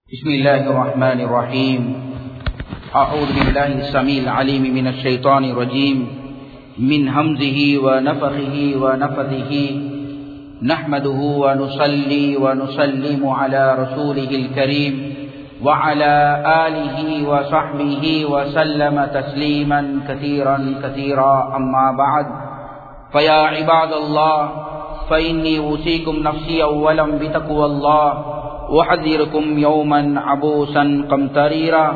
بسم الله الرحمن الرحيم أعوذ بالله السميع العليم من الشيطان الرجيم من همزه ونفخه ونفثه نحمده ونصلي ونسلم على رسوله الكريم وعلى آله وصحبه وسلم تسليما كثيرا كثيرا أما بعد فيا عباد الله فإني أوصيكم نفسي أولا بتقوى الله وحذركم يوما عبوسا قمطريرا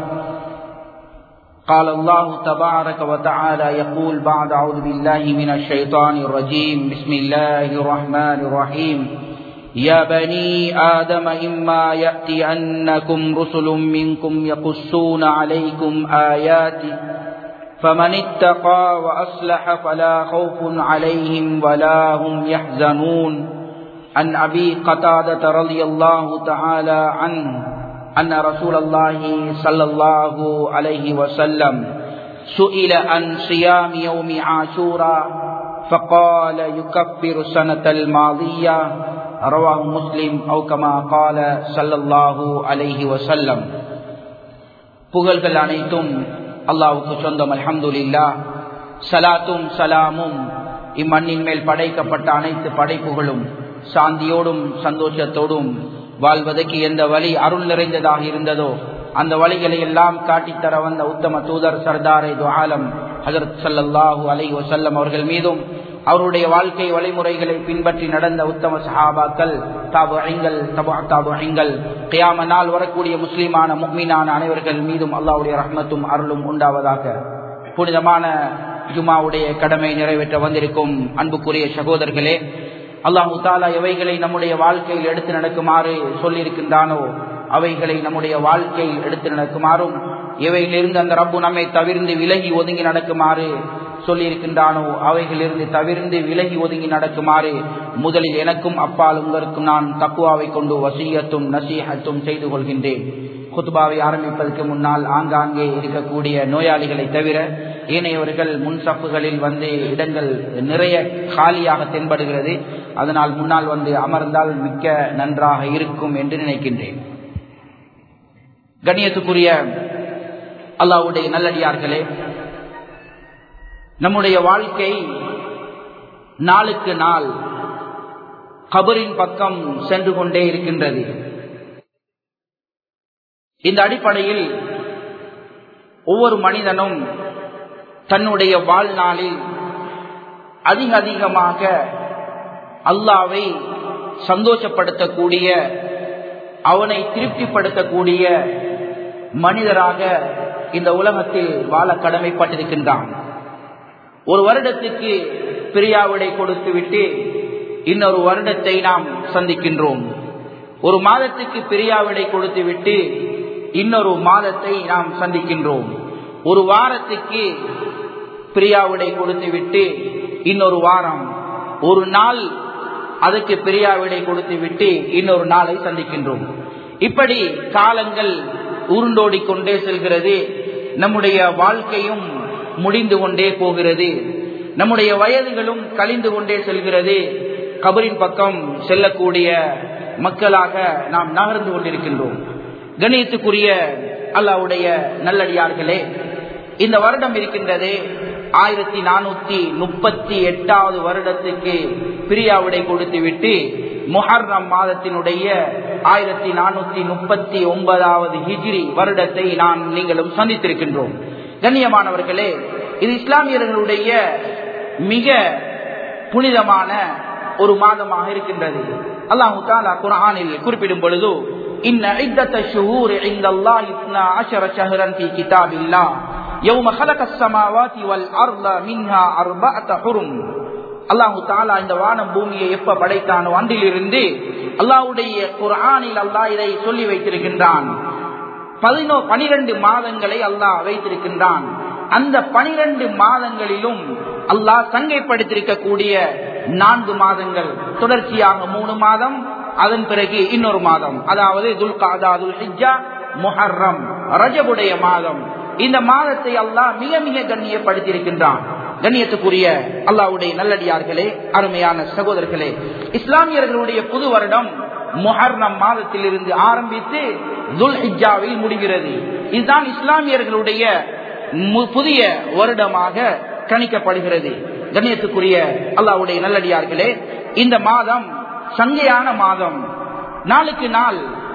قال الله تبارك وتعالى يقول بعد أعوذ بالله من الشيطان الرجيم بسم الله الرحمن الرحيم يا بني آدم إما يأتينكم رسل منكم يقصون عليكم آياتي فمن اتقى وأصلح فلا خوف عليهم ولا هم يحزنون عن أبي قتادة رضي الله تعالى عنه أن رسول الله صلى الله عليه وسلم سئل عن صيام يوم عاشوراء فقال يكفر السنة الماضية رواه مسلم أو كما قال صلى الله عليه وسلم புகழ்கள் அனைத்தும் அல்லாவுக்கு சொந்தம் அல்ஹம்துலில்லா சலாத்தும் சலாமும் இம்மண்ணின் மேல் படைக்கப்பட்ட அனைத்து படைப்புகளும் சாந்தியோடும் சந்தோஷத்தோடும் வாழ்வதற்கு எந்த வழி அருள் நிறைந்ததாக இருந்ததோ அந்த வழிகளை எல்லாம் காட்டித்தர வந்த உத்தம தூதர் சர்தாரை துஆலம் ஹசரத் சல்லல்லாஹூ அலை வசல்லம் அவர்கள் மீதும் அவருடைய வாழ்க்கை வழிமுறைகளை பின்பற்றி நடந்த உத்தம சஹாபாக்கள் தாபு ஐங்கள் தபா தாபு ஐங்கள் கியாம நாள் வரக்கூடிய முஸ்லிமான முக்மீனான அனைவர்கள் மீதும் அல்லாவுடைய ரஹ்மத்தும் அருளும் உண்டாவதாக புனிதமான ஜுமாவுடைய கடமை நிறைவேற்ற வந்திருக்கும் அன்புக்குரிய சகோதரர்களே அல்லாஹு தாலா எவைகளை நம்முடைய வாழ்க்கையில் எடுத்து நடக்குமாறு சொல்லியிருக்கின்றானோ அவைகளை நம்முடைய வாழ்க்கையில் எடுத்து நடக்குமாறும் இவையிலிருந்து அந்த ரப்பு நம்மை தவிர்ந்து விலகி ஒதுங்கி நடக்குமாறு சொல்லியிருக்கின்றானோ அவைகளிலிருந்து தவிர்ந்து விலகி ஒதுங்கி நடக்குமாறு முதலில் எனக்கும் அப்பால் உங்களுக்கும் நான் தக்குவாவை கொண்டு வசியத்தும் நசீகத்தும் செய்து கொள்கின்றேன் குத்துபாவை ஆரம்பிப்பதற்கு முன்னால் ஆங்காங்கே இருக்கக்கூடிய நோயாளிகளை தவிர ஏனையவர்கள் முன் சப்புகளில் வந்து இடங்கள் நிறைய காலியாக தென்படுகிறது அதனால் முன்னால் வந்து அமர்ந்தால் மிக்க நன்றாக இருக்கும் என்று நினைக்கின்றேன் கண்ணியத்துக்குரிய அல்லாவுடைய நல்லடியார்களே நம்முடைய வாழ்க்கை நாளுக்கு நாள் கபரின் பக்கம் சென்று கொண்டே இருக்கின்றது இந்த அடிப்படையில் ஒவ்வொரு மனிதனும் தன்னுடைய வாழ்நாளில் அதிக அதிகமாக அல்லாவை சந்தோஷப்படுத்தக்கூடிய அவனை திருப்திப்படுத்தக்கூடிய மனிதராக இந்த உலகத்தில் வாழ கடமைப்பட்டிருக்கின்றான் ஒரு வருடத்துக்கு பிரியாவிடை கொடுத்துவிட்டு இன்னொரு வருடத்தை நாம் சந்திக்கின்றோம் ஒரு மாதத்துக்கு பிரியாவிடை கொடுத்துவிட்டு இன்னொரு மாதத்தை நாம் சந்திக்கின்றோம் ஒரு வாரத்துக்கு பிரியாவிடை கொடுத்துவிட்டு இன்னொரு வாரம் ஒரு நாள் அதுக்கு பிரியாவிடை கொடுத்து விட்டு இன்னொரு நாளை சந்திக்கின்றோம் இப்படி காலங்கள் உருண்டோடி கொண்டே செல்கிறது நம்முடைய வாழ்க்கையும் முடிந்து கொண்டே போகிறது நம்முடைய வயதுகளும் கழிந்து கொண்டே செல்கிறது கபரின் பக்கம் செல்லக்கூடிய மக்களாக நாம் நகர்ந்து கொண்டிருக்கின்றோம் கணியத்துக்குரிய அல்லாவுடைய நல்லடியார்களே இந்த வருடம் இருக்கின்றது ஆயிரத்தி நானூத்தி முப்பத்தி எட்டாவது வருடத்துக்கு பிரியாவிடை கொடுத்து விட்டு முஹர்ரம் மாதத்தினுடைய ஆயிரத்தி நானூத்தி முப்பத்தி ஒன்பதாவது ஹிஜ்ரி வருடத்தை நான் நீங்களும் சந்தித்திருக்கின்றோம் கண்ணியமானவர்களே இது இஸ்லாமியர்களுடைய மிக புனிதமான ஒரு மாதமாக இருக்கின்றது அல்லாஹு தாலா குரானில் குறிப்பிடும் பொழுது إن عدة الشهور عند الله اثنا عشر شهرا في كتاب الله يوم خلق السماوات والأرض منها أربعة حرم அல்லாஹு தாலா இந்த வானம் பூமியை எப்ப படைத்தானோ அன்றிலிருந்து அல்லாஹுடைய குரானில் அல்லாஹ் இதை சொல்லி வைத்திருக்கின்றான் பதினோ பனிரெண்டு மாதங்களை அல்லாஹ் வைத்திருக்கின்றான் அந்த பனிரெண்டு மாதங்களிலும் அல்லாஹ் சங்கைப்படுத்திருக்கக்கூடிய நான்கு மாதங்கள் தொடர்ச்சியாக மூணு மாதம் அதன் பிறகு இன்னொரு மாதம் அதாவது துல்காதா துல் ஹிஜா முஹர்ரம் ரஜபுடைய மாதம் இந்த மாதத்தை அல்லாஹ் மிக மிக கண்ணியப்படுத்தியிருக்கின்றான் கண்ணியத்துக்குரிய அல்லாவுடைய நல்லடியார்களே அருமையான சகோதரர்களே இஸ்லாமியர்களுடைய புது வருடம் முஹர்ரம் மாதத்திலிருந்து ஆரம்பித்து துல் ஹிஜாவில் முடிகிறது இதுதான் இஸ்லாமியர்களுடைய புதிய வருடமாக கணிக்கப்படுகிறது கண்ணியத்துக்குரிய அல்லாவுடைய நல்லடியார்களே இந்த மாதம் சங்கையான மாதம் நாளுக்கு நாள்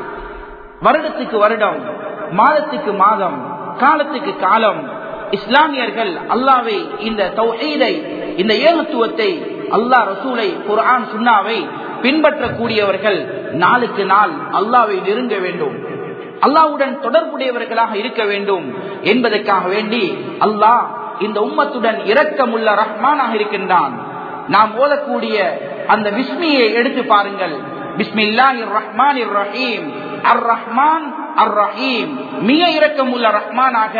வருடத்துக்கு வருடம் மாதத்துக்கு மாதம் காலத்துக்கு காலம் இஸ்லாமியர்கள் அல்லாவை இந்த தௌஹீதை இந்த ஏகத்துவத்தை அல்லாஹ் ரசூலை குர்ஆன் சுன்னாவை பின்பற்றக்கூடியவர்கள் நாளுக்கு நாள் அல்லாவை நெருங்க வேண்டும் அல்லாவுடன் தொடர்புடையவர்களாக இருக்க வேண்டும் என்பதற்காக வேண்டி அல்லாஹ் இந்த உம்மத்துடன் இரக்கமுள்ள ரஹ்மானாக இருக்கின்றான் நாம் ஓதக்கூடிய அந்த விஸ்மியை எடுத்து பாருங்கள் பிஸ்மில்லாஹி ரஹ்மான் ரஹீம் அர் ரஹ்மான் அர் ரஹீம் மிக இரக்கமுள்ள ரஹ்மானாக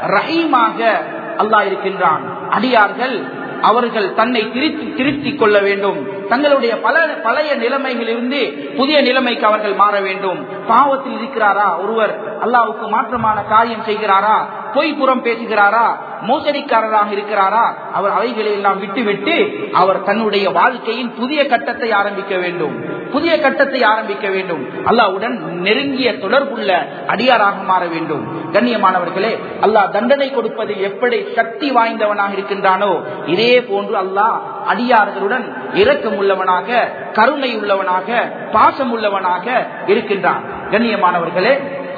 ரஹீமாக அல்லாஹ் இருக்கின்றான் அடியார்கள் அவர்கள் தன்னை திருத்தி திருத்திக் கொள்ள வேண்டும் தங்களுடைய பல பழைய நிலைமைகளிலிருந்து புதிய நிலைமைக்கு அவர்கள் மாற வேண்டும் பாவத்தில் இருக்கிறாரா ஒருவர் அல்லாவுக்கு மாற்றமான காரியம் செய்கிறாரா பொய் புறம் பேசுகிறாரா மோசடிக்காரராக இருக்கிறாரா அவர் அவைகளை எல்லாம் விட்டுவிட்டு அவர் தன்னுடைய வாழ்க்கையின் புதிய கட்டத்தை ஆரம்பிக்க வேண்டும் புதிய கட்டத்தை ஆரம்பிக்க வேண்டும் அல்லாவுடன் நெருங்கிய தொடர்புள்ள அடியாராக மாற வேண்டும் கண்ணியமானவர்களே அல்லாஹ் தண்டனை கொடுப்பதில் எப்படி சக்தி வாய்ந்தவனாக இருக்கின்றானோ இதே போன்று அல்லாஹ் அடியார்களுடன் இரக்கம் உள்ளவனாக கருணை உள்ளவனாக பாசம் உள்ளவனாக இருக்கின்றான் கண்ணியமானவர்களே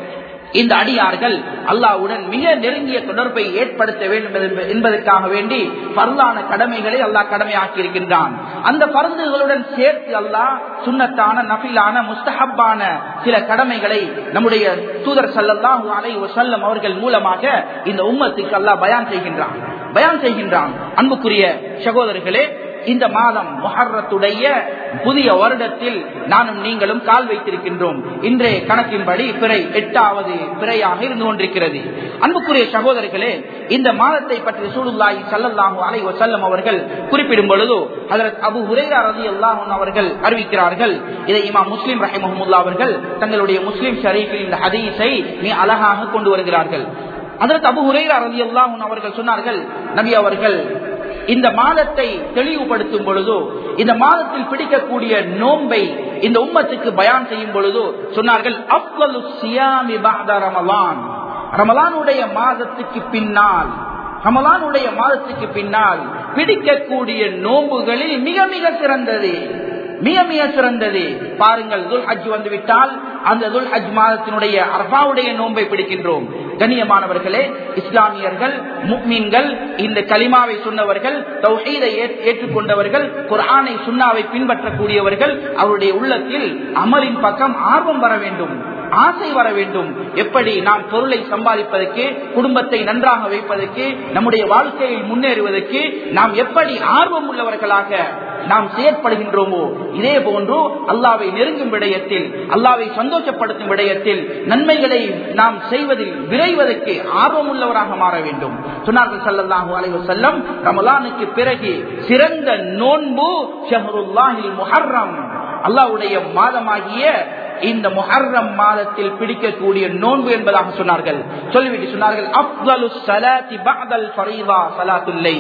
இந்த அடியார்கள் அல்லாவுடன் மிக நெருங்கிய தொடர்பை ஏற்படுத்த வேண்டும் என்பதற்காக வேண்டி பரலான கடமைகளை அல்லாஹ் கடமையாக்கி இருக்கின்றான் அந்த பருந்துகளுடன் சேர்த்து அல்லாஹ் சுண்ணத்தான நபிலான முஸ்தஹப்பான சில கடமைகளை நம்முடைய தூதர் சல்லல்லாஹு அலை வசல்லம் அவர்கள் மூலமாக இந்த உம்மத்துக்கு அல்லாஹ் பயான் செய்கின்றான் பயான் செய்கின்றான் அன்புக்குரிய சகோதரர்களே இந்த மாதம் முஹர்ரத்துடைய புதிய வருடத்தில் நானும் நீங்களும் கால் வைத்திருக்கின்றோம் இன்றைய கணக்கின்படி பிறை எட்டாவது பிறையாக இருந்து கொண்டிருக்கிறது அன்புக்குரிய சகோதரர்களே இந்த மாதத்தை பற்றி சூடுல்லாஹி சல்லல்லாஹு அலை வசல்லம் அவர்கள் குறிப்பிடும் பொழுது அதற்கு அபு ஹுரேரா ரதி அல்லாஹன் அவர்கள் அறிவிக்கிறார்கள் இதை இமா முஸ்லிம் ரஹிமஹமுல்லா அவர்கள் தங்களுடைய முஸ்லிம் ஷரீஃபில் இந்த ஹதீஸை மிக அழகாக கொண்டு வருகிறார்கள் அதற்கு அபு ஹுரேரா ரதி அல்லாஹன் அவர்கள் சொன்னார்கள் நபி அவர்கள் இந்த மாதத்தை தெளிவுபடுத்தும் பொழுதோ இந்த மாதத்தில் பிடிக்கக்கூடிய நோன்பை இந்த உம்மத்துக்கு பயான் செய்யும் பொழுதோ சொன்னார்கள் அப்வலு சியாமி பாத ரமலான் ரமலானுடைய மாதத்துக்கு பின்னால் ரமலானுடைய மாதத்துக்கு பின்னால் பிடிக்கக்கூடிய நோன்புகளில் மிக மிக சிறந்தது மிக மிக சிறந்தது பாருங்கள் துல் ஹஜ் வந்து விட்டால் அந்த துல் ஹஜ் மாதத்தினுடைய அரபாவுடைய நோன்பை பிடிக்கின்றோம் கண்ணியமானவர்களே இஸ்லாமியர்கள் முக்மீன்கள் இந்த கலிமாவை சொன்னவர்கள் தௌஹீதை ஏற்றுக்கொண்டவர்கள் குரானை சுண்ணாவை பின்பற்றக்கூடியவர்கள் அவருடைய உள்ளத்தில் அமலின் பக்கம் ஆர்வம் வர வேண்டும் ஆசை வர வேண்டும் எப்படி நாம் பொருளை சம்பாதிப்பதற்கு குடும்பத்தை நன்றாக வைப்பதற்கு நம்முடைய வாழ்க்கையில் முன்னேறுவதற்கு நாம் எப்படி ஆர்வம் உள்ளவர்களாக நாம் செயற்படுகின்றோமோ இதே போன்று அல்லாவை நெருங்கும் விடயத்தில் அல்லாவை சந்தோஷப்படுத்தும் விடயத்தில் நன்மைகளை நாம் செய்வதில் விரைவதற்கு ஆர்வம் உள்ளவராக மாற வேண்டும் சொன்னார்கள் சல்லல்லாஹு அலைஹி செல்லம் ரமலானுக்கு பிறகு சிறந்த நோன்பு ஷஹருல்லாஹில் முஹர்ரம் அல்லாவுடைய மாதமாகிய இந்த முஹர்ரம் மாதத்தில் பிடிக்கக்கூடிய நோன்பு என்பதாக சொன்னார்கள் சொல்லிவிட்டு சொன்னார்கள் அப்தலு சலாத்தி பஅதல் ஃபரீதா ஸலாத்துல்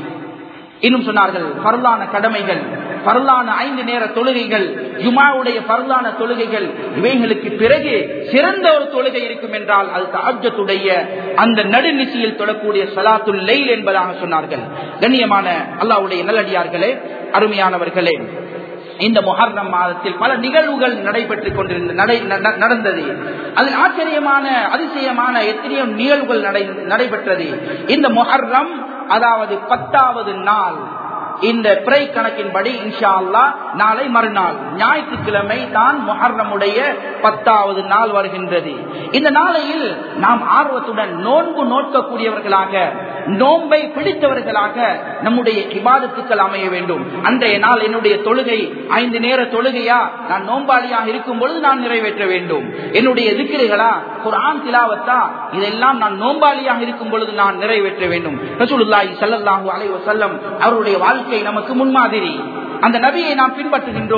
இன்னும் சொன்னார்கள் பரலான கடமைகள் பரலான ஐந்து நேர தொழுகைகள் ஜுமாவுடைய பரலான தொழுகைகள் இவைகளுக்கு பிறகு சிறந்த ஒரு தொழுகை இருக்கும் என்றால் அது தாஜத்துடைய அந்த நடுநிசையில் தொடக்கூடிய சலாத்துல் லெயில் என்பதாக சொன்னார்கள் கண்ணியமான அல்லாவுடைய நல்லடியார்களே அருமையானவர்களே இந்த முஹர்ரம் மாதத்தில் பல நிகழ்வுகள் நடைபெற்றுக் கொண்டிருந்த நடந்தது அதில் ஆச்சரியமான அதிசயமான எத்தனையோ நிகழ்வுகள் நடைபெற்றது இந்த முஹர்ரம் அதாவது பத்தாவது நாள் இந்த பிறை கணக்கின்படி இன்ஷா அல்லா நாளை மறுநாள் ஞாயிற்றுக்கிழமை தான் முஹர்ரமுடைய பத்தாவது நாள் வருகின்றது இந்த நாளையில் நாம் ஆர்வத்துடன் நோன்பு நோக்கக்கூடியவர்களாக நோன்பை பிடித்தவர்களாக நம்முடைய இபாதத்துக்கள் அமைய வேண்டும் அன்றைய நாள் என்னுடைய தொழுகை ஐந்து நேர தொழுகையா நான் நோம்பாளியாக இருக்கும் பொழுது நான் நிறைவேற்ற வேண்டும் என்னுடைய எதிர்க்கிறீர்களா குரான் திலாவத்தா இதெல்லாம் நான் நோம்பாளியாக இருக்கும் பொழுது நான் நிறைவேற்ற வேண்டும் ரசூலுல்லாஹி ஸல்லல்லாஹு அலைஹி வஸல்லம் அவருடைய வாழ்க்கை நமக்கு முன்மாதிரி அந்த நபியை நாம் பின்பற்றுகின்றோம்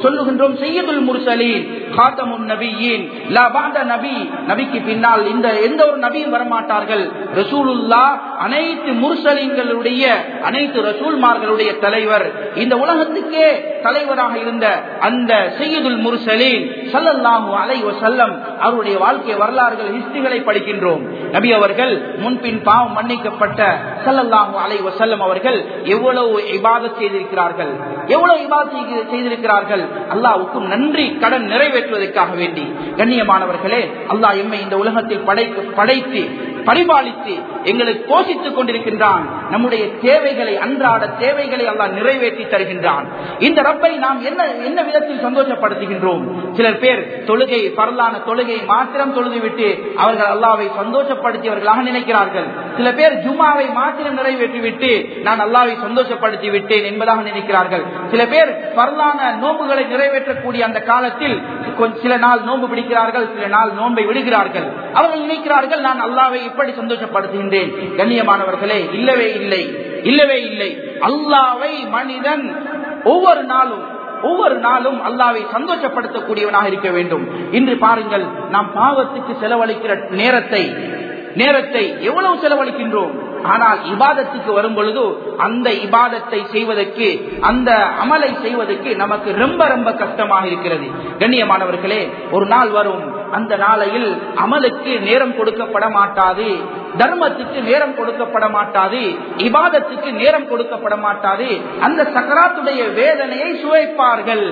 சொல்லுகின்றோம் செய்யதுல் முர்சலீன் காத்தமுன் நபியின் லா பாத நபி நபிக்கு பின்னால் இந்த எந்த ஒரு நபியும் வரமாட்டார்கள் ரசூலுல்லா அனைத்து முர்சலீன்களுடைய அனைத்து ரசூல்மார்களுடைய தலைவர் இந்த உலகத்துக்கே தலைவராக இருந்த அந்த செய்யதுல் முர்சலீன் சல்லல்லாஹு அலைஹி வஸல்லம் அவருடைய வாழ்க்கை வரலாறுகள் ஹிஸ்டரிகளை படிக்கின்றோம் நபி அவர்கள் முன்பின் பாவம் மன்னிக்கப்பட்ட சல்லல்லாஹு அலைஹி வஸல்லம் அவர்கள் எவ்வளவு இபாதத் செய்திருக்கிறார்கள் எவ்வளவு இபாதத் செய்திருக்கிறார்கள் அல்லாஹ்வுக்கு நன்றி கடன் நிறைவேற்றுவதற்காக வேண்டி கண்ணியமானவர்களே அல்லாஹ் எம்மை இந்த உலகத்தில் படைத்து படைத்து பரிபாலித்து எங்களுக்கு போஷித்துக் கொண்டிருக்கின்றான் நம்முடைய தேவைகளை அன்றாட தேவைகளை அல்லாஹ் நிறைவேற்றி தருகின்றான் இந்த ரப்பை நாம் என்ன என்ன விதத்தில் சந்தோஷப்படுத்துகின்றோம் சிலர் பேர் தொழுகை பரலான தொழுகை மாத்திரம் தொழுதுவிட்டு அவர்கள் அல்லாவை சந்தோஷப்படுத்தியவர்களாக நினைக்கிறார்கள் சில பேர் ஜுமாவை மாத்திரம் நிறைவேற்றிவிட்டு நான் அல்லாவை சந்தோஷப்படுத்தி விட்டேன் என்பதாக நினைக்கிறார்கள் சில பேர் பரலான நோன்புகளை நிறைவேற்றக்கூடிய அந்த காலத்தில் சில நாள் நோன்பு பிடிக்கிறார்கள் சில நாள் நோன்பை விடுகிறார்கள் அவர்கள் நினைக்கிறார்கள் நான் அல்லாவை இப்படி சந்தோஷப்படுத்துகின்றேன் கண்ணியமானவர்களே இல்லவே இல்லை இல்லவே இல்லை அல்லாவை மனிதன் ஒவ்வொரு நாளும் ஒவ்வொரு நாளும் அல்லாவை சந்தோஷப்படுத்தக்கூடியவனாக இருக்க வேண்டும் இன்று பாருங்கள் நாம் பாவத்துக்கு செலவழிக்கிற நேரத்தை நேரத்தை எவ்வளவு செலவழிக்கின்றோம் ஆனால் இபாதத்துக்கு வரும் பொழுது அந்த இபாதத்தை செய்வதற்கு அந்த அமலை செய்வதற்கு நமக்கு ரொம்ப ரொம்ப கஷ்டமாக இருக்கிறது கண்ணியமானவர்களே ஒரு நாள் வரும் அந்த நாளையில் அமலுக்கு நேரம் கொடுக்கப்பட மாட்டாது தர்மத்துக்கு நேரம் கொடுக்கப்பட மாட்டாது இபாதத்துக்கு நேரம் கொடுக்கப்பட மாட்டாது அந்த சக்கராத்துடைய வேதனையை சுவைப்பார்கள்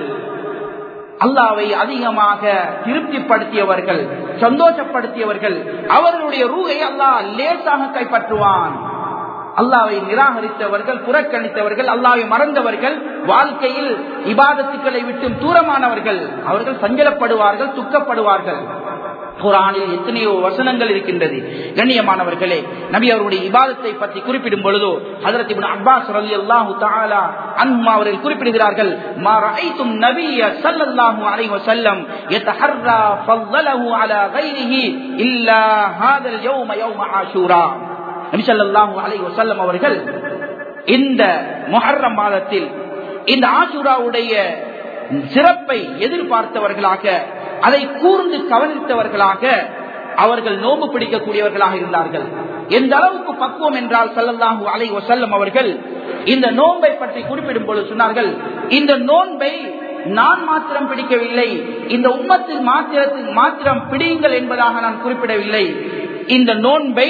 அல்லாவை அதிகமாக திருப்திப்படுத்தியவர்கள் சந்தோஷப்படுத்தியவர்கள் அவர்களுடைய ரூகை அல்லாஹ் லேசாக கைப்பற்றுவான் அல்லாவை நிராகரித்தவர்கள் புறக்கணித்தவர்கள் அல்லாவை மறந்தவர்கள் வாழ்க்கையில் இபாதத்துக்களை விட்டு தூரமானவர்கள் அவர்கள் சஞ்சலப்படுவார்கள் துக்கப்படுவார்கள் குரானில் எத்தனையோ வசனங்கள் இருக்கின்றது கண்ணியமானவர்களே நபி அவருடைய இபாதத்தை பற்றி குறிப்பிடும் பொழுதோ ஹதரத் இப்னு அப்பாஸ் ரலியல்லாஹு தஆலா அன்ஹுமா அவர்கள் குறிப்பிடுகிறார்கள் மா ரஅய்தும் நபிய ஸல்லல்லாஹு அலைஹி வஸல்லம் யதஹர்ரா ஃபضله على غيره இல்லா ஹாதல் யௌம யௌம ஆஷூரா நபி ஸல்லல்லாஹு அலைஹி வஸல்லம் அவர்கள் இந்த முஹர்ரம் மாதத்தில் இந்த ஆஷூராவுடைய சிறப்பை எதிர்பார்த்தவர்களாக அதை கூர்ந்து கவனித்தவர்களாக அவர்கள் நோம்பு பிடிக்கக்கூடியவர்களாக இருந்தார்கள் எந்த அளவுக்கு பக்குவம் என்றால் சல்லல்லாஹு அலை வசல்லம் அவர்கள் இந்த நோன்பை பற்றி குறிப்பிடும் பொழுது சொன்னார்கள் இந்த நோன்பை நான் மாத்திரம் பிடிக்கவில்லை இந்த உம்மத்தில் மாத்திரத்தில் மாத்திரம் பிடியுங்கள் என்பதாக நான் குறிப்பிடவில்லை இந்த நோன்பை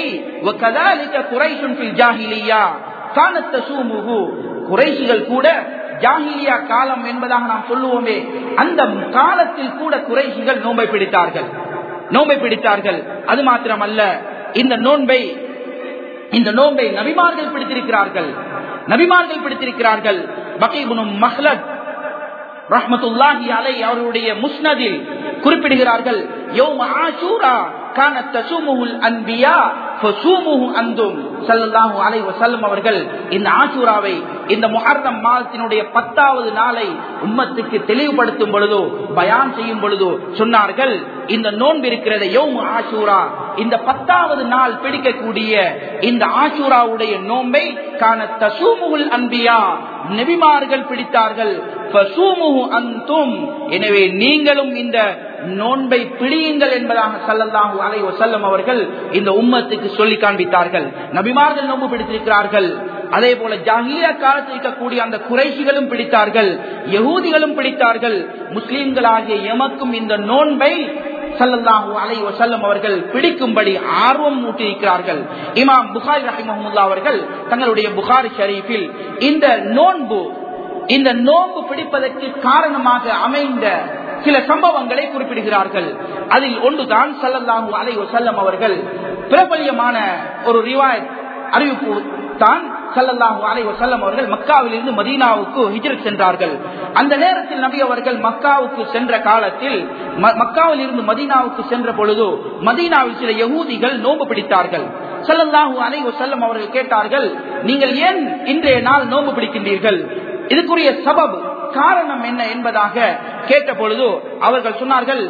குறைசிகள் கூட ஜாகிலியா காலம் என்பதாக நாம் சொல்லுவோமே அந்த காலத்தில் கூட குறைசிகள் நோன்பை பிடித்தார்கள் நோன்பை பிடித்தார்கள் அது மாத்திரமல்ல இந்த நோன்பை இந்த நோன்பை நபிமார்கள் பிடித்திருக்கிறார்கள் நபிமார்கள் பிடித்திருக்கிறார்கள் பகைபுனும் மஹ்லத் ரஹமத்துல்லாஹி அலை அவருடைய முஸ்னதில் குறிப்பிடுகிறார்கள் யௌம ஆஷூரா கானத் தசூமுல் அன்பியா ஃபசூமுஹு அந்தும் ஸல்லல்லாஹு அலைஹி வஸல்லம் அவர்கள் இந்த ஆஷூராவை இந்த முஹர்ரம் மாதத்தினுடைய பத்தாவது நாளை உம்மத்துக்கு தெளிவுபடுத்தும் பொழுதோ பயான் செய்யும் பொழுதோ சொன்னார்கள் இந்த நோன்பு இருக்கிறத யௌம் ஆஷூரா இந்த பத்தாவது நாள் பிடிக்கக்கூடிய இந்த ஆஷூராவுடைய நோன்பை காண தசூமுகுல் அன்பியா நெபிமார்கள் பிடித்தார்கள் அந்தும் எனவே நீங்களும் இந்த நோன்பை பிடியுங்கள் என்பதாக சல்லல்லாஹு அலை வசல்லம் அவர்கள் இந்த உம்மத்துக்கு சொல்லி காண்பித்தார்கள் நபிமார்கள் நோன்பு பிடித்திருக்கிறார்கள் அதே போல ஜாகிலியா காலத்தில் இருக்கக்கூடிய அந்த குறைசிகளும் பிடித்தார்கள் யகூதிகளும் பிடித்தார்கள் முஸ்லிம்களாகிய எமக்கும் இந்த நோன்பை சல்லல்லாஹு அலை வசல்லம் அவர்கள் பிடிக்கும்படி ஆர்வம் ஊட்டியிருக்கிறார்கள் இமாம் புகாரி ரஹிமஹமுல்லா அவர்கள் தங்களுடைய புகாரி ஷரீஃபில் இந்த நோன்பு இந்த நோன்பு பிடிப்பதற்கு காரணமாக அமைந்த சில சம்பவங்களை குறிப்பிடுகிறார்கள் அதில் ஒன்றுதான் சல்லல்லாஹு அலை வசல்லம் அவர்கள் பிரபலியமான ஒரு ரிவாயத் அறிவிப்பு தான் சல்லல்லாஹு அலை வசல்லம் அவர்கள் மக்காவில் இருந்து மதீனாவுக்கு ஹிஜ்ரத் சென்றார்கள் அந்த நேரத்தில் நபி அவர்கள் மக்காவுக்கு சென்ற காலத்தில் மக்காவில் இருந்து மதீனாவுக்கு சென்ற பொழுது மதீனாவில் சில யகூதிகள் நோன்பு பிடித்தார்கள் சல்லல்லாஹு அலை வசல்லம் அவர்கள் கேட்டார்கள் நீங்கள் ஏன் இன்றைய நாள் நோன்பு பிடிக்கின்றீர்கள் இதுக்குரிய சபபு காரணம் என்ன என்பதாக கேட்ட பொழுது அவர்கள் சொன்னார்கள்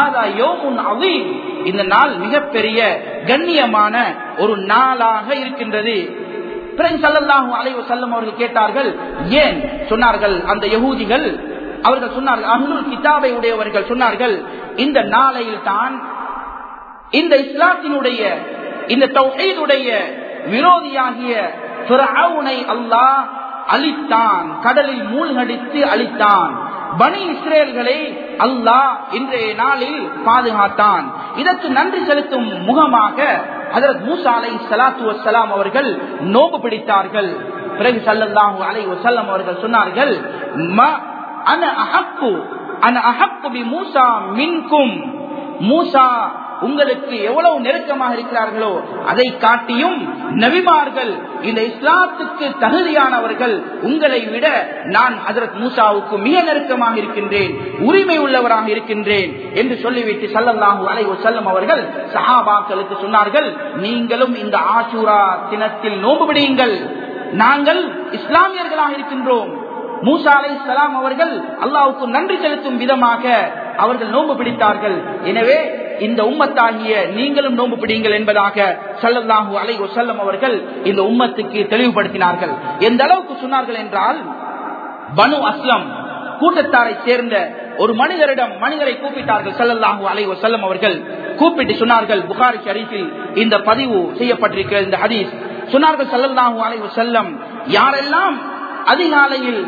இந்த நாள் மிகப்பெரிய கண்ணியமான ஒரு நாளாக இருக்கின்றது பிறகு சல்லல்லாஹு அலைவ செல்லம் அவர்கள் கேட்டார்கள் ஏன் சொன்னார்கள் அந்த யகூதிகள் அவர்கள் சொன்னார்கள் அஹ்லுல் கிதாபை உடையவர்கள் சொன்னார்கள் இந்த நாளையில் தான் இந்த இஸ்லாத்தினுடைய இந்த தௌஹீதுடைய விரோதியாகிய ஃபிரௌனை அல்லாஹ் அழித்தான் கடலில் மூழ்கடித்து அழித்தான் பனி இஸ்ரேல்களை அல்லாஹ் இன்றைய நாளில் பாதுகாத்தான் இதற்கு நன்றி செலுத்தும் முகமாக அதற்கு மூசா அலை சலாத்து வசலாம் அவர்கள் நோம்பு பிடித்தார்கள் பிறகு சல்லல்லாஹு அலை வசல்லம் அவர்கள் சொன்னார்கள் ம அன அஹப்பு அன அஹப்பு பி மூசா மின்கும் மூசா உங்களுக்கு எவ்வளவு நெருக்கமாக இருக்கிறார்களோ அதை காட்டியும் நபிமார்கள் இந்த இஸ்லாத்துக்கு தகுதியானவர்கள் உங்களை விட நான் ஹசரத் மூசாவுக்கு மிக நெருக்கமாக இருக்கின்றேன் உரிமை உள்ளவராக இருக்கின்றேன் என்று சொல்லிவிட்டு சல்லல்லாஹு அலை செல்லம் அவர்கள் சஹாபாக்களுக்கு சொன்னார்கள் நீங்களும் இந்த ஆசூரா தினத்தில் நோம்பு பிடியுங்கள் நாங்கள் இஸ்லாமியர்களாக இருக்கின்றோம் மூசா அலை சலாம் அவர்கள் அல்லாவுக்கு நன்றி செலுத்தும் விதமாக அவர்கள் நோன்பு பிடித்தார்கள் எனவே இந்த உம்மத்தாகிய நீங்களும் நோன்பு பிடிங்கள் என்பதாக சல்லல்லாஹு அலை செல்லம் அவர்கள் இந்த உம்மத்துக்கு தெளிவுபடுத்தினார்கள் எந்த அளவுக்கு சொன்னார்கள் என்றால் பனு அஸ்லம் கூட்டத்தாரை சேர்ந்த ஒரு மனிதரிடம் மனிதரை கூப்பிட்டார்கள் சல்லல்லாஹு அலை செல்லம் அவர்கள் கூப்பிட்டு சொன்னார்கள் புகாரி ஷரீஃபில் இந்த பதிவு செய்யப்பட்டிருக்கிற இந்த ஹதீஸ் சொன்னார்கள் சல்லல்லாஹு அலை செல்லம் யாரெல்லாம் அதிகாலையில்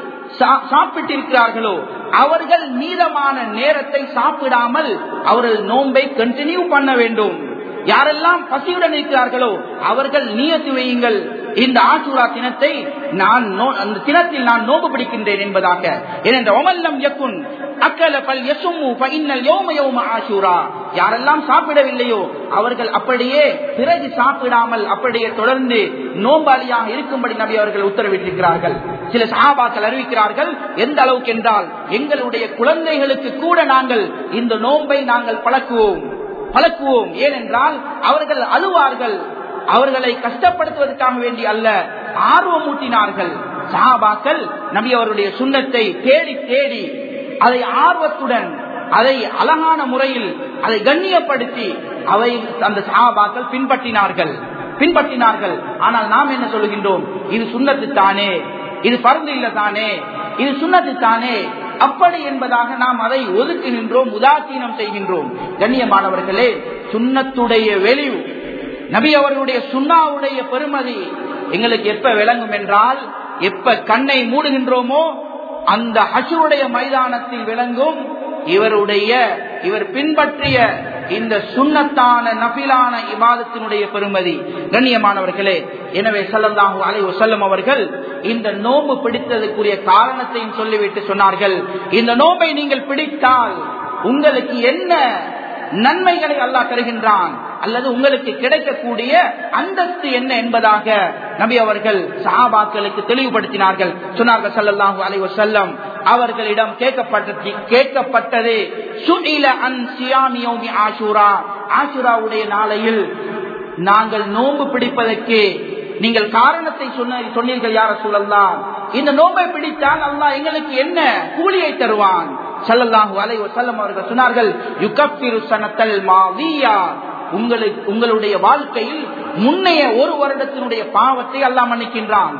சாப்பிட்டிருக்கிறார்களோ அவர்கள் மீதமான நேரத்தை சாப்பிடாமல் அவர்கள் நோன்பை கண்டினியூ பண்ண வேண்டும் யாரெல்லாம் பசியுடன் இருக்கிறார்களோ அவர்கள் நியத்து வையுங்கள் இந்த ஆசூரா தினத்தை நான் அந்த தினத்தில் நான் நோம்பு பிடிக்கின்றேன் என்பதாக ஏனென்ற ஒமல்லம் யக்குன் அக்கல பல் யசுமு பைன்னல் யோம யோம ஆசூரா யாரெல்லாம் சாப்பிடவில்லையோ அவர்கள் அப்படியே பிறகு சாப்பிடாமல் அப்படியே தொடர்ந்து நோம்பாளியாக இருக்கும்படி நபி அவர்கள் உத்தரவிட்டிருக்கிறார்கள் சில சகாபாக்கள் அறிவிக்கிறார்கள் எந்த அளவுக்கு என்றால் எங்களுடைய குழந்தைகளுக்கு கூட நாங்கள் இந்த நோன்பை நாங்கள் பழக்குவோம் பழக்குவோம் ஏனென்றால் அவர்கள் அழுவார்கள் அவர்களை கஷ்டப்படுத்துவதற்காக வேண்டி அல்ல ஆர்வம் ஊட்டினார்கள் சஹாபாக்கள் நபி அவருடைய சுண்ணத்தை தேடி தேடி அதை ஆர்வத்துடன் அதை அழகான முறையில் அதை கண்ணியப்படுத்தி அவை அந்த சஹாபாக்கள் பின்பற்றினார்கள் பின்பற்றினார்கள் ஆனால் நாம் என்ன சொல்லுகின்றோம் இது சுண்ணத்து தானே இது பருந்து இல்ல தானே இது சுண்ணத்து தானே அப்படி என்பதாக நாம் அதை ஒதுக்குகின்றோம் உதாசீனம் செய்கின்றோம் கண்ணியமானவர்களே சுண்ணத்துடைய வெளிவு நபி அவர்களுடைய சுண்ணாவுடைய பெருமதி எங்களுக்கு எப்ப விளங்கும் என்றால் எப்ப கண்ணை மூடுகின்றோமோ அந்த ஹசுருடைய மைதானத்தில் விளங்கும் இவருடைய இவர் பின்பற்றிய இந்த சுண்ணத்தான நபிலான இபாதத்தினுடைய பெருமதி கண்ணியமானவர்களே எனவே சல்லல்லாஹு அலை வசல்லம் அவர்கள் இந்த நோம்பு பிடித்ததுக்குரிய காரணத்தையும் சொல்லிவிட்டு சொன்னார்கள் இந்த நோம்பை நீங்கள் பிடித்தால் உங்களுக்கு என்ன நன்மைகளை அல்லாஹ் தருகின்றான் அல்லது உங்களுக்கு கிடைக்கக்கூடிய அந்தஸ்து என்ன என்பதாக நபி அவர்கள் சஹாபாக்களுக்கு தெளிவுபடுத்தினார்கள் சொன்னார்கள் சல்லல்லாஹு அலைஹி வஸல்லம் அவர்களிடம் கேட்கப்பட்ட கேட்கப்பட்டது சுஇல அன் சியாமி யௌமி ஆஷூரா ஆஷூராவுடைய நாளையில் நாங்கள் நோன்பு பிடிப்பதற்கு நீங்கள் காரணத்தை சொன்ன சொன்னீர்கள் யார சொல்லலாம் இந்த நோன்பை பிடித்தால் அல்லாஹ் எங்களுக்கு என்ன கூலியை தருவான் சல்லல்லாஹு அலைஹி வஸல்லம் அவர்கள் சொன்னார்கள் யுகஃபிரு சனத்தல் மாதியா உங்களுக்கு உங்களுடைய வாழ்க்கையில் முன்னைய ஒரு வருடத்தினுடைய பாவத்தை அல்லாஹ் மன்னிக்கின்றான்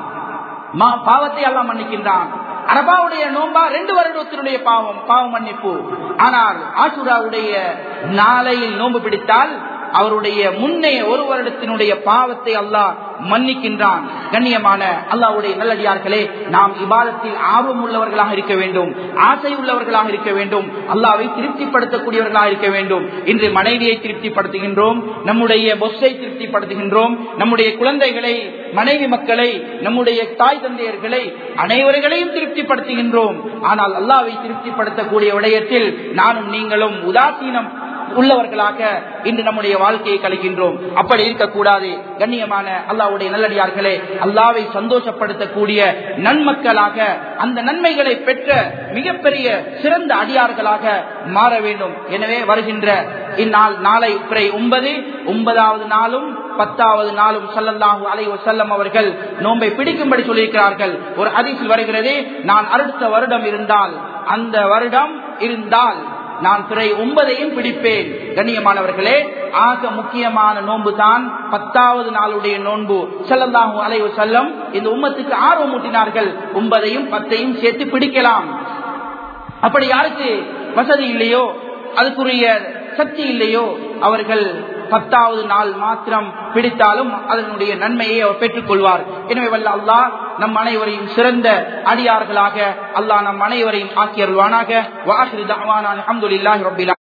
பாவத்தை அல்லாஹ் மன்னிக்கின்றான் அரபாவுடைய நோம்பா ரெண்டு வருடத்தினுடைய பாவம் பாவ மன்னிப்பு ஆனால் ஆசுராவுடைய நாளையில் நோன்பு பிடித்தால் அவருடைய முன்னைய ஒரு வருடத்தினுடைய பாவத்தை அல்லாஹ் மன்னிக்கின்றான் கண்ணியமான அல்லாவுடைய நல்லடியார்களே நாம் இபாதத்தில் ஆர்வம் உள்ளவர்களாக இருக்க வேண்டும் ஆசை உள்ளவர்களாக இருக்க வேண்டும் அல்லாவை திருப்திப்படுத்தக்கூடியவர்களாக இருக்க வேண்டும் இன்று மனைவியை திருப்திப்படுத்துகின்றோம் நம்முடைய பொஸ்ஸை திருப்திப்படுத்துகின்றோம் நம்முடைய குழந்தைகளை மனைவி மக்களை நம்முடைய தாய் தந்தையர்களை அனைவர்களையும் திருப்திப்படுத்துகின்றோம் ஆனால் அல்லாவை திருப்திப்படுத்தக்கூடிய விடயத்தில் நானும் நீங்களும் உதாசீனம் உள்ளவர்களாக இன்று நம்முடைய வாழ்க்கையை கழிக்கின்றோம் அப்படி இருக்கக்கூடாது கண்ணியமான அல்லாவுடைய நல்லடியார்களே அல்லாவை சந்தோஷப்படுத்தக்கூடிய நன்மக்களாக அந்த நன்மைகளை பெற்ற மிகப்பெரிய சிறந்த அடியார்களாக மாற வேண்டும் எனவே வருகின்ற இந்நாள் நாளை பிறை ஒன்பது ஒன்பதாவது நாளும் பத்தாவது நாளும் சல்லல்லாஹு அலைஹி வஸல்லம் அவர்கள் நோன்பை பிடிக்கும்படி சொல்லியிருக்கிறார்கள் ஒரு ஹதீஸில் வருகிறது நான் அடுத்த வருடம் இருந்தால் அந்த வருடம் இருந்தால் நான் பிறை ஒன்பதையும் பிடிப்பேன் கண்ணியமானவர்களே ஆக முக்கியமான நோன்பு தான் பத்தாவது நாளுடைய நோன்பு செல்லந்தாகும் அலைவு செல்லம் இந்த உம்மத்துக்கு ஆர்வம் ஊட்டினார்கள் ஒன்பதையும் பத்தையும் சேர்த்து பிடிக்கலாம் அப்படி யாருக்கு வசதி இல்லையோ அதுக்குரிய சக்தி இல்லையோ அவர்கள் பத்தாவது நாள் மாத்திரம் பிடித்தாலும் அதனுடைய நன்மையை அவர் பெற்றுக் கொள்வார் எனவே வல்ல அல்லாஹ் நம் அனைவரையும் சிறந்த அடியார்களாக அல்லாஹ் நம் அனைவரையும் ஆக்கியருள்வானாக வாஹிரு தஅவானா அல்ஹம்துலில்லாஹி ரப்பில்